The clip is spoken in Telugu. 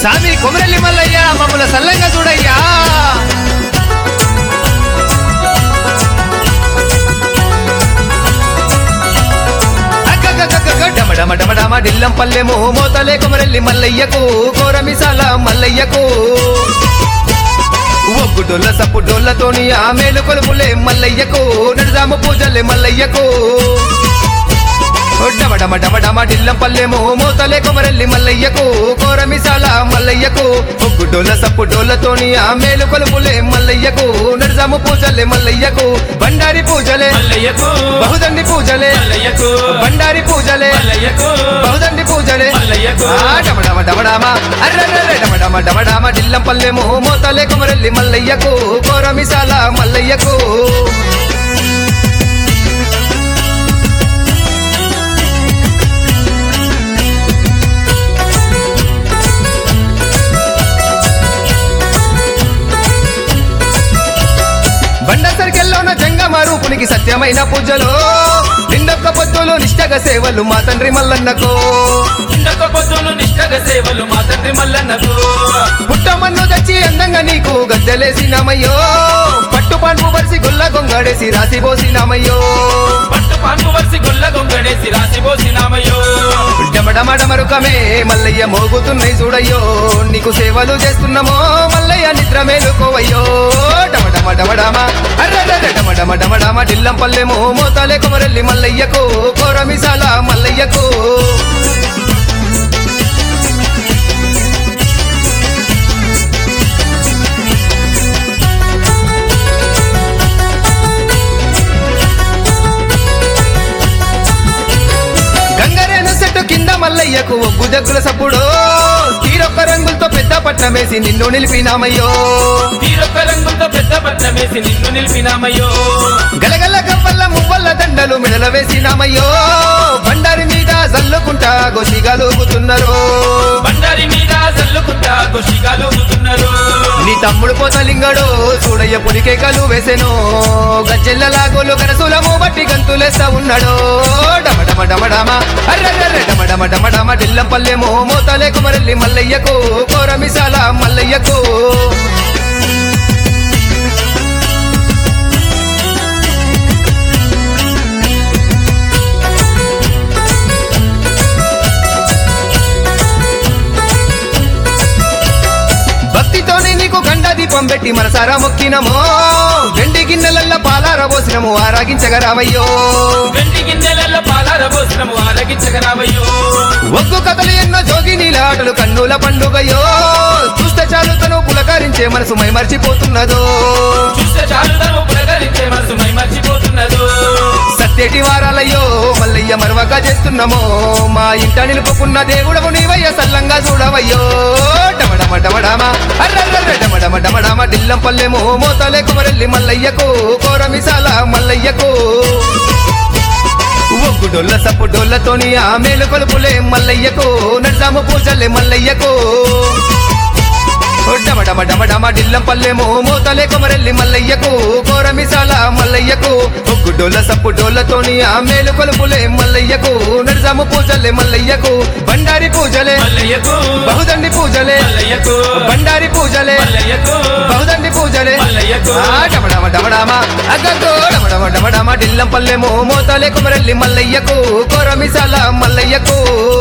సామి కొమరల్లి మల్లయ్య మమ్మల సల్లంగా చూడయ్యా అగ్గగ్గగ్గగ్గ డమడమ డమడమ డిల్లం పల్లెము మోతలే కొమరల్లి మల్లయ్యకు కోరమిసాల మల్లయ్యకు ఒగ్గు డొల్ల సప్పు డొల్లతోని ఆ మేలు కొలుపులే మల్లయ్యకు నడుదాము పూజలే మల్లయ్యకు డమడమ డమడమ డిల్లం పల్లెము మోతలే కొమరల్లి మల్లయ్యకు కోరమిసాల మల్లయ్యకు ఒగ్గు డొల్ల సప్పు డొల్లతోని ఆ మేలు కొలుపులే మల్లయ్యకు నడుదాము పూజలే మల్లయ్యకు బండారి పూజలే మల్లయ్యకు బహుదండి పూజలే మల్లయ్యకు బండారి పూజలే మల్లయ్యకు బహుదండి పూజలే మల్లయ్యకు ఆ డమడమ డమడమ అర్రర్రర్ర డమడమ డమడమ డిల్లం పల్లెము మోతలే కుమరల్లి మల్లయ్యకు కోరమిసాల మల్లయ్యకు బండ సర్కెల్లోన జంగమ రూపునికి సత్యమైన పూజలు నిండొక్క పొద్దులు నిష్టగ సేవలు మా తండ్రి మల్లన్నకు ఇందొక పొద్దులు నిష్టగ సేవలు మా తండ్రి మల్లన్నకు పుట్టమన్ను తెచ్చి అందంగా నీకు గద్దెలేసినామయ్యో పట్టు పాన్పు పరిసి గుల్ల గొంగడేసి రాసి పోసినామయ్యో పట్టు పాన్పు వరిసి గొల్ల గొంగడేసి రాసి పోసినామయ్యో డమడమడమరుకమే మల్లయ్య మోగుతున్నాయి చూడయ్యో నీకు సేవలు చేస్తున్నామో మల్లయ్య నిద్ర మేలుకోవయ్యో డమడమ డమడమ అర్రర్ర డమడమ డమడమ డిల్లం పల్లెమో మోతాలే కొమరల్లి మల్లయ్యకు కోరమిసాల మల్లయ్యకు గంగరేను చెట్టు కింద మల్లయ్యకు ఒగ్గు జగ్గుల సప్పుడు తీరొక్క రంగులతో పెద్ద పట్నమేసి నిన్ను నిలిపినామయ్యో తీరొక్క రంగులతో పెద్ద పట్నమేసి నిన్ను నిలిపినామయ్యో గలగల గవ్వల్ల మువ్వల్ల దండలు మెడల వేసినామయ్యో బండారి మీద జల్లుకుంటా గోసిగలుగుతున్నారు బండారి మీద జల్లుకుంటా కొషిగాలు ఊగుతున్నారు నీ తమ్ముడు పోతలింగడు చూడయ్య పులికేకలు వేసెను గజ్జెల్ల లాగోలు గరసులము బట్టి గంతులేస్తా ఉన్నాడు డమడమ డమడమ అర్రర్ర డమడమ డమడమ డిల్లం పల్లెమో మోతలే కుమరల్లి మల్లయ్యకు కోరమిసాల మల్లయ్యకు భక్తితోనే నీకు గండ దీపం పెట్టి మనసారా మొక్కినమో వెండి గిన్నెలల్ల పాలార పోసినము ఆరాగించగరావయ్యో వెండి గిన్నెలలో పాలార పోసినము ఆరగించగరావయ్యో ఒగ్గు కథలు ఎన్నో జోగి నీలాటలు కన్నుల పండుగయో చూస్తే చాలు తను పులకరించే మనసు మై మర్చిపోతున్నదో చూస్తే చాలు తను పులకరించే మనసు మై మర్చిపోతున్నదో సత్యటి వారాలయ్యో మల్లయ్య మరవక చేస్తున్నామో మా ఇంట నిలుపుకున్న దేవుడవు నీవయ్య సల్లంగా చూడవయ్యో డమడమ డమడమ అర్రర్ర డమడమ డమడమ డిల్లం పల్లెమో మోతలే కుమరల్లి మల్లయ్యకు కోరమిసాల మల్లయ్యకు ఒగ్గు డొల్ల సప్పు డొల్లతోని ఆ మేలు కొలుపులే మల్లయ్యకు నడిసాము పూజలే మల్లయ్యకు డమడమ డమడమ డిల్లం పల్లెమో మోతలే కొమరెల్లి మల్లయ్యకు కోరమిసాల మల్లయ్యకు ఒగ్గు డొల్ల సప్పు డొల్లతోని ఆ మేలు కొలుపులే మల్లయ్యకు నడిసాము పూజలే మల్లయ్యకు బండారి పూజలే మల్లయ్యకు బహుదండి పూజలే మల్లయ్యకు బండారి పూజలే మల్లయ్యకు బహుదండి పూజలే మల్లయ్యకు ఆ డమడమ డమడమ అగ్గో డమడమ డమడమ డిల్లం పల్లెమో మోతలే కుమరల్లి మల్లయ్యకు కోరమిసాల మల్లయ్యకు